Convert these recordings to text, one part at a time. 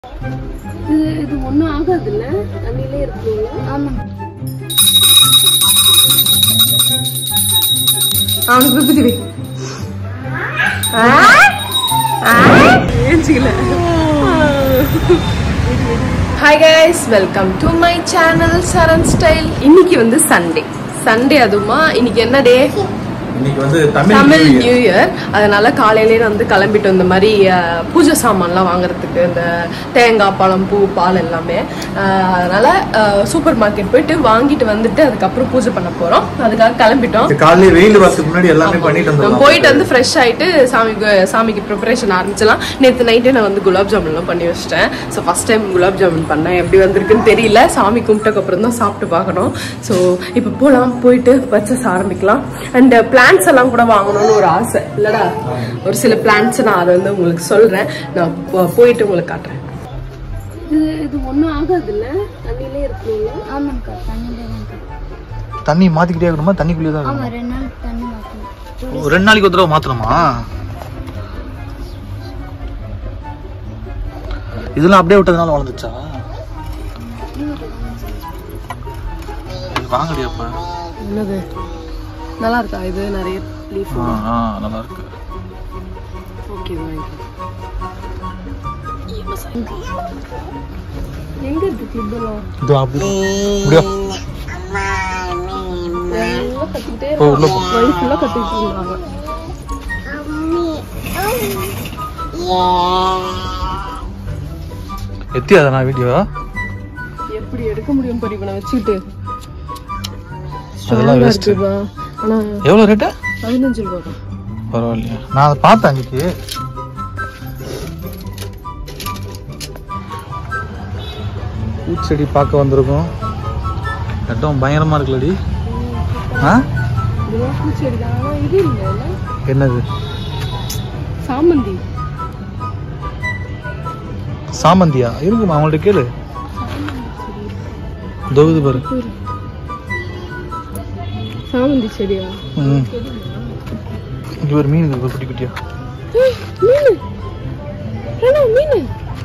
இது இது ஒன்றும் ஆகாதுல்ல தண்ணியிலே இருக்குங்களா ஆமாம் அவனுக்கு பிப்பிதி வை ஏஞ்சிக்கல hi guys welcome to my channel Saran style இன்னைக்கு வந்து சண்டே சண்டே அதுவுமா இன்னைக்கு என்ன டே இன்னைக்கு வந்து Tamil Tamil New Year. New year அதனால காலையிலே வந்து கிளம்பிட்டு இந்த மாதிரி அஹ், பூஜை சாமான்லாம் வாங்குறதுக்கு இந்த தேங்காய் பழம் பூ பால் எல்லாமே அஹ், அதனால சூப்பர் மார்க்கெட் போயிட்டு வாங்கிட்டு வந்துட்டு அதுக்கப்புறம் பூஜை பண்ண போறோம் அதுக்காக கிளம்பிட்டோம் இது காலையில வெயில் வரதுக்கு முன்னாடி எல்லாமே பண்ணிட்டு நம்ம வந்துடலாம் போயிட்டு வந்து ஃப்ரெஷ் ஆயிட்டு சாமிக்கு சாமிக்கு ப்ரிப்பரேஷன் ஆரம்பிச்சலாம் நேற்று நைட்டே நான் வந்து குலாப் ஜாமுன்லாம் பண்ணி வச்சிட்டேன் so first time gulab jamun பண்ணேன் எப்படி வந்திருக்குன்னு தெரியல சாமி கும்பிட்டக்கு அப்புறம் தான் சாப்பிட்டு பார்க்கணும் ஸோ இப்போ போகலாம் போயிட்டு பர்ச்சேஸ் ஆரம்பிக்கலாம் அண்ட் பிளான்ஸ் எல்லாம் கூட வாங்கணும்னு ஒரு ஆசை இல்லடா ஒரு சில பிளான்ஸ் நான் அதை வந்து உங்களுக்கு சொல்றேன் நான் போ- போயிட்டு உங்களுக்கு காட்டுறேன் இது இது ஒன்றும் ஆகாதுல்ல தண்ணியிலே இருக்குங்களா ஆமாம்க்கா தண்ணியிலே தான்க்கா தண்ணி மாத்திக்கிட்டே இருக்கணுமா தண்ணிக்குள்ளேயே தான் ஆமாம் ரெண்டு நாள் தண்ணி மாற்றணும் இருக்கணும். ஒரு ரெண்டு நாளைக்கு ஒரு தடவை மாத்தணுமா இதெல்லாம் அப்படியே விட்டதுனால வளர்ந்துச்சா இது வாங்கடி அப்ப என்னது நல்லா இருக்கா இது நிறைய லீஃப் ஆ, ஆ, நல்லா இருக்கு ஓகே எங்க இருக்கு கிளிப் எல்லாம் இது அப்படி முடியும் எல்லாம் கத்திக்கிட்டே போ, உள்ள போ. இருக்காங்க வழி ஃபுல்லா கத்திட்டு இருந்தாங்க எத்தி அதை நான் வீடியோ எப்படி எடுக்க முடியும் பாரு இவனை வச்சுக்கிட்டு அதெல்லாம் ஸ்ட்ராங்கா waste. இருக்குப்பா ஆனா எவ்வளோ ரேட்டு பதினஞ்சு ரூபா தான் பரவாயில்லையா நான் அதை பார்த்தேன் அன்னைக்கு பூச்செடி பார்க்க வந்திருக்கோம் இடம் பயங்கரமா இருக்குல்லடி ஆ இதுவா பூச்செடி தான் ஆனா இது இல்ல என்னது சாமந்தி சாமந்தியா இருக்குமா அவங்கள்ட்ட கேளு தொகுது பாரு சாமந்தி செடியா ம் இங்க ஒரு மீன் இருக்கு குட்டி குட்டியா மீன் ராணா, மீன்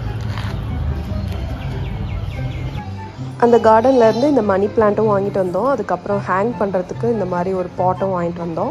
அந்த கார்டன்ல இருந்து இந்த மணி பிளான்ட்டும் வாங்கிட்டு வந்தோம் அதுக்கப்புறம் ஹேங் பண்றதுக்கு இந்த மாதிரி ஒரு பாட்டும் வாங்கிட்டு வந்தோம்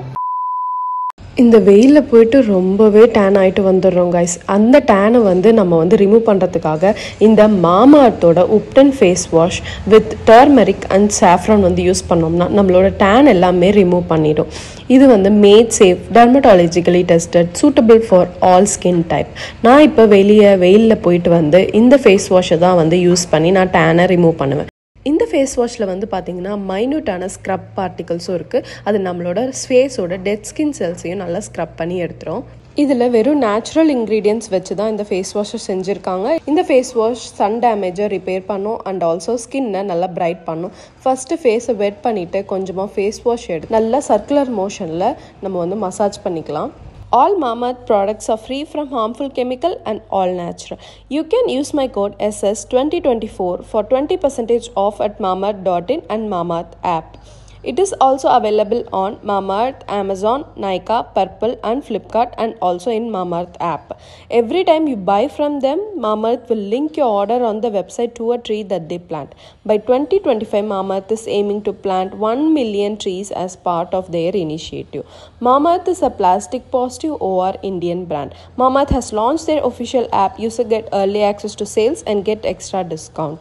இந்த வெயிலில் போயிட்டு ரொம்பவே டேன் ஆகிட்டு வந்துடுறோம் கைஸ் அந்த டேனை வந்து நம்ம வந்து ரிமூவ் பண்ணுறதுக்காக இந்த மாமார்த்தோட ubtan face wash with turmeric and saffron வந்து யூஸ் பண்ணோம்னா நம்மளோட டேன் எல்லாமே ரிமூவ் பண்ணிடும் இது வந்து made safe dermatologically tested suitable for all skin type நான் இப்போ வெளியே வெயிலில் போயிட்டு வந்து இந்த ஃபேஸ் வாஷை தான் வந்து யூஸ் பண்ணி நான் டேனை ரிமூவ் பண்ணுவேன் இந்த ஃபேஸ் வாஷில் வந்து பார்த்தீங்கன்னா மைன்யூட்டான ஸ்க்ரப் பார்ட்டிகல்ஸும் இருக்குது அது நம்மளோட ஃபேஸோட டெட் ஸ்கின் செல்ஸையும் நல்லா ஸ்க்ரப் பண்ணி எடுத்துரும் இதில் வெறும் நேச்சுரல் இன்க்ரீடியன்ஸ் வச்சு தான் இந்த ஃபேஸ் வாஷை செஞ்சுருக்காங்க இந்த ஃபேஸ் வாஷ் சன் டேமேஜை ரிப்பேர் பண்ணும் அண்ட் ஆல்சோ ஸ்கின்னை நல்லா பிரைட் பண்ணும் ஃபஸ்ட்டு ஃபேஸை வெட் பண்ணிவிட்டு கொஞ்சமாக ஃபேஸ் வாஷ் எடுத்து நல்லா சர்க்குலர் மோஷனில் நம்ம வந்து மசாஜ் பண்ணிக்கலாம் All Mamaearth products are free from harmful chemical and all natural. You can use my code SS2024 for 20% off at mamaearth.in and Mamaearth app. It is also available on Mamaearth, Amazon, Nykaa, Purple and Flipkart and also in Mamaearth app. Every time you buy from them, Mamaearth will link your order on the website to a tree that they plant. By 2025, Mamaearth is aiming to plant 1 million trees as part of their initiative. Mamaearth is a plastic positive OR Indian brand. Mamaearth has launched their official app. User get early access to sales and get extra discount.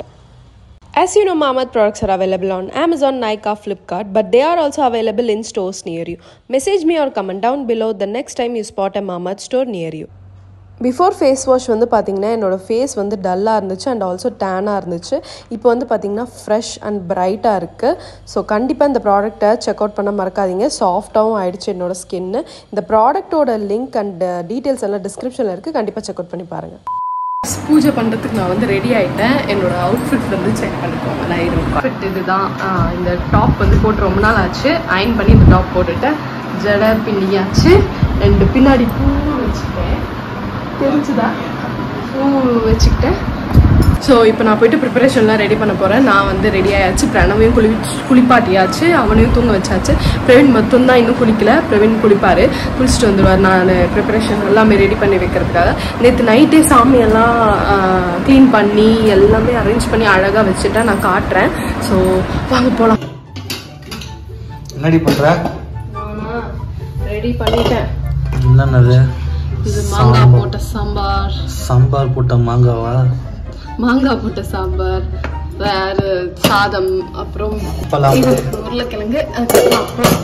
As you know, Mamaearth products are available on Amazon, Nykaa, Flipkart, but they are also available in stores near you. Message me or comment down below the next time you spot a Mamaearth store near you. Before face wash வந்து பார்த்தீங்கன்னா என்னோடய face வந்து டல்லாக இருந்துச்சு and also டேனாக இருந்துச்சு இப்போ வந்து பார்த்தீங்கன்னா ஃப்ரெஷ் அண்ட் பிரைட்டாக இருக்குது ஸோ கண்டிப்பாக இந்த ப்ராடக்ட்டை செக் அவுட் பண்ண மறக்காதீங்க சாஃப்டாகவும் ஆயிடுச்சு என்னோட ஸ்கின்னு இந்த ப்ராடக்ட்டோட லிங்க் அண்ட் டீட்டெயில்ஸ் எல்லாம் டிஸ்கிரிப்ஷனில் இருக்குது கண்டிப்பாக செக் அவுட் பண்ணி பாருங்கள் பூஜை பண்ணுறதுக்கு நான் வந்து ரெடி ஆகிட்டேன் என்னோட அவுட்ஃபிட் வந்து செக் பண்ணிக்கோங்க நான் அவுட்ஃபிட் இதுதான் ஆஹ் இந்த டாப் வந்து போட்டு ரொம்ப நாள் ஆச்சு அயன் பண்ணி இந்த டாப் போட்டுட்டேன் ஜடை பின்னியாச்சு ரெண்டு பின்னாடி பூ வச்சுட்டேன் தெரிஞ்சுதா பூ வச்சுக்கிட்டேன் ஸோ இப்போ நான் போயிட்டு ப்ரிப்பரேஷன்லாம் ரெடி பண்ண போகிறேன் நான் வந்து ரெடி ஆயாச்சு பிரணவையும் குளி குளிப்பாட்டியாச்சு அவனையும் தூங்க வச்சாச்சு பிரவீன் மட்டும்தான் இன்னும் குளிக்கல பிரவீன் குளிப்பார் குளிச்சுட்டு வந்துடுவார் நான் ப்ரிப்பரேஷன் எல்லாமே ரெடி பண்ணி வைக்கிறதுக்காக நேற்று நைட்டே சாமியெல்லாம் க்ளீன் பண்ணி எல்லாமே அரேஞ்ச் பண்ணி அழகாக வச்சுட்டேன் நான் காட்டுறேன் ஸோ வாங்க போகலாம் என்னடி பண்ற ரெடி பண்ணிட்டேன் என்னன்னது இது மாங்காய் போட்ட சாம்பார் சாம்பார் போட்ட மாங்காவா மாங்காய் போட்ட சாம்பார் வேற சாதம் அப்புறம் பலாப்பழம். இது உருளைக்கிழங்கு அதுக்கப்புறம் அப்புறம்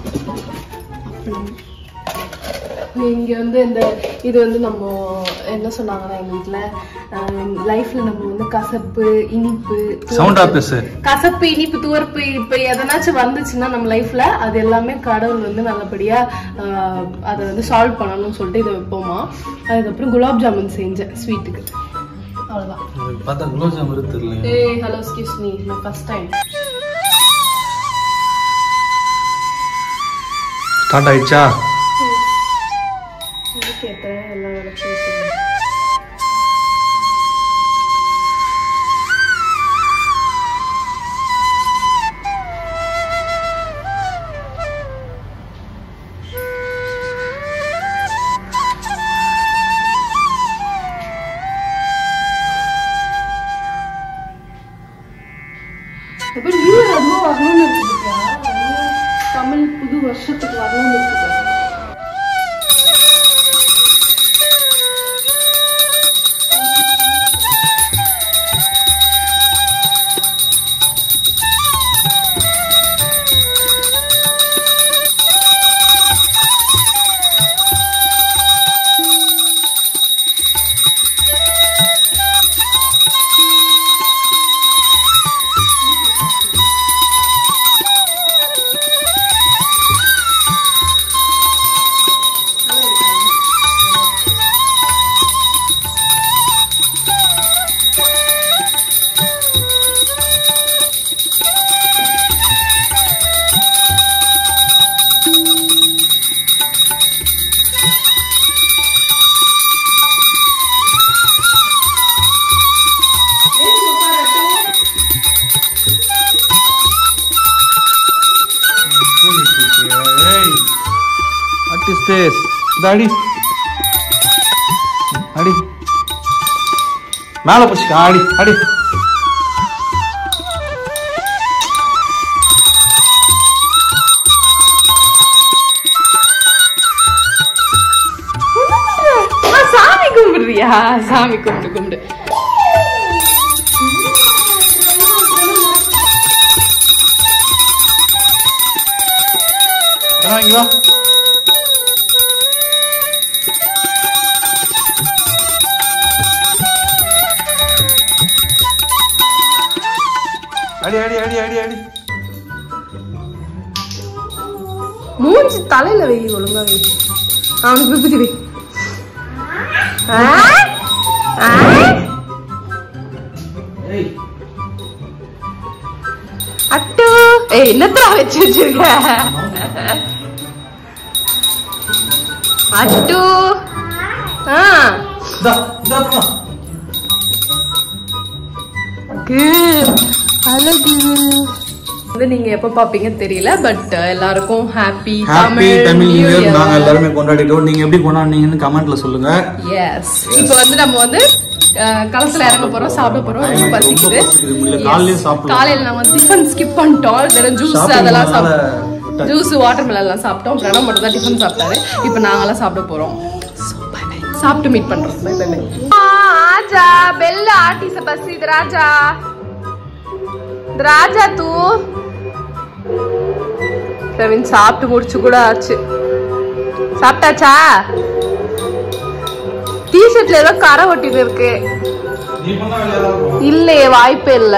இங்க வந்து இந்த இது வந்து நம்ம என்ன சொன்னாங்கன்னா எங்க வீட்டுல லைஃப்ல நம்ம வந்து கசப்பு இனிப்பு சவுண்டா பேசு கசப்பு இனிப்பு துவர்ப்பு இப்ப எதனாச்சும் வந்துச்சுன்னா நம்ம லைஃப்ல அது எல்லாமே கடவுள் வந்து நல்லபடியா ஆஹ், அதை வந்து சால்வ் பண்ணணும்னு சொல்லிட்டு இதை வைப்போமா அதுக்கப்புறம் குலாப் ஜாமுன் செஞ்சேன் ஸ்வீட்டுக்கு அவ்வளவுதான் உனக்கு பார்த்தா குலோப் ஜாம் இருக்கு தெரியல ஏய் hello excuse me my first time start ஆயிடுச்சா கேட்டேன் எல்லா இடத்தையும் அப்ப நியூ இயர் அதுவும் வரணும்னு இருக்குதுக்கா தமிழ் புது வருஷத்துக்கு வரணும்னு இருக்குது வாட் இஸ் திஸ் அடி அடி மேல பிடிச்சிக்க அடி அடி ஆ, சாமி கும்பிடுறியா சாமி கும்பிடு கும்பிடு வேணா, இங்க வா அடி அடி அடி அடி அடி மூஞ்சி தலையில வை ஒழுங்கா வை அவனுக்கு விபூதி வை ஆ? ஆ? ஏய் அட்டு ஏய் என்னத்தா வச்சு வச்சிருக்க அட்டு ஆ இதா இதா இதா. Good. அழகு வந்து நீங்க எப்ப பாப்பீங்க தெரியல பட் எல்லாருக்கும் happy happy Tamil new year நாங்க எல்லாருமே கொண்டாடிட்டோம் நீங்க எப்படி கொண்டாடுனீங்கன்னு கமெண்ட்ல சொல்லுங்க எஸ் இப்போ வந்து நம்ம வந்து அஹ், களத்துல இறங்க போறோம் சாப்பிட போறோம் ரொம்ப ரொம்ப பசிக்குது பசிக்குது. முடியல. Yes. காலையிலே சாப்பிடலாம். காலையில நாங்க டிஃபன் ஸ்கிப் பண்ணிட்டோம் வெறும் ஜூஸ் Shopping அதெல்லாம் போனதால சாப்பிட்டோம் ஜூஸ் வாட்டர் எல்லாம் சாப்பிட்டோம் பிரணவ் மட்டும் தான் டிஃபன் சாப்பிட்டாரு இப்போ நாங்கெல்லாம் சாப்பிட போறோம் So, bye bye. சாப்பிட்டு மீட் பண்றோம் பை பை பை ஆஜா பெல்ல ஆட்டி ச பஸ் இது ராஜா இது ராஜா தூ பிரவீன் சாப்பிட்டு முடிச்சு கூட ஆச்சு சாப்பிட்டாச்சா டிஷர்ட்ல ஏதோ கரை ஒட்டின்னு இருக்கு நீ பண்ண வேலையா தான் இருக்கும். இல்லையே வாய்ப்பே இல்ல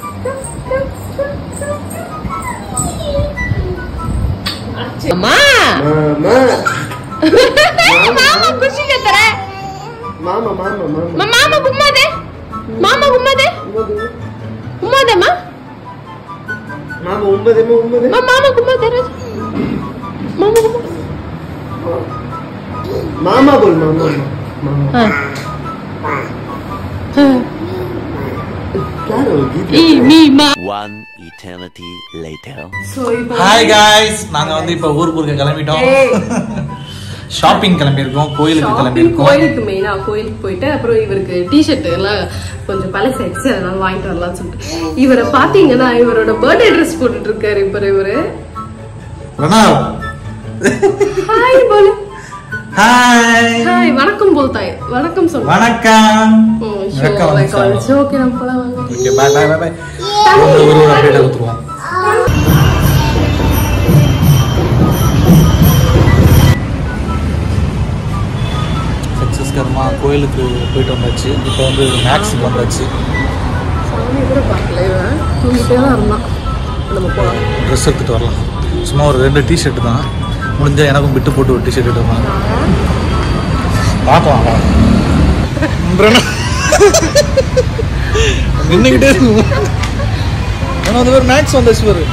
அம்மா மாமா குஷி கத்துற மாமா மாமா மாமா மாமா கும்மாதே மாமா கும்மாதே கும்மாதேம்மா மாமா ஒன்பதுமே ஒன்பது மாமா கும்மாதே மாமா கும்மா மாமா போல் மாமா மாமா One eternity later. ஸோ இப்போ ஹாய் காய்ஸ் நாங்க வந்து இப்ப ஊருக்கு ஊருக்கு கிளம்பிட்டோம் ஷாப்பிங் கிளம்பியிருக்கோம் கோயிலுக்கு ஷாப்பிங் கிளம்பியிருக்கோம் கோயிலுக்கு மெயினா கோயிலுக்கு போயிட்டு அப்புறம் இவருக்கு டிஷர்ட் எல்லாம் கொஞ்சம் பழசாயிடுச்சு அதனால வாங்கிட்டு வரலாம்னு சொல்லிட்டு இவரை பாத்தீங்கன்னா இவரோட பர்த்டே ட்ரெஸ் போட்டுட்டு இருக்காரு இப்ப இவரு பிரணவ் ஹாய் போல ஹாய் ஹாய் வணக்கம் போல்தாய் வணக்கம் சொல்லுங்க வணக்கம் வணக்கம் வணக்கம் ஓகே நம்ம போலாம் வாங்க ஓகே பாய் பாய் பாய் பாய் ஒரு ஒரு அப்டேட் கொடுத்துருவோம் சக்ஸஸ் கர்மா கோயிலுக்கு போயிட்டு வந்தாச்சு இப்போ வந்து மேக்ஸுக்கு வந்தாச்சு சாமி கூட பார்க்கல இவன் தூங்கிட்டே தான் இருந்தான் நம்ம போலாம் ட்ரெஸ் எடுத்துட்டு வரலாம் சும்மா ஒரு ரெண்டு டிஷர்ட் தான் முடிஞ்சா எனக்கும் விட்டு போட்டு ஒரு டிஷர்ட் எடுப்பாங்க பார்க்கலாம் வா. பிரணவ். நின்னுக்கிட்டே இருக்கும் ஏன்னா அது ஒரு மேக்ஸ் வந்தாச்சு பாரு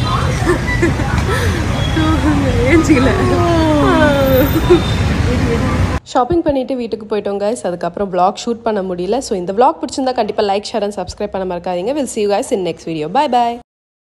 ஷாப்பிங் பண்ணிட்டு வீட்டுக்கு போயிட்டோம் guys அதுக்கப்புறம் vlog ஷூட் பண்ண முடியல ஸோ இந்த vlog பிடிச்சிருந்தா கண்டிப்பாக லைக் ஷேர் அண்ட் சப்ஸ்கிரைப் பண்ண மறக்காதீங்க will see you guys in next video bye bye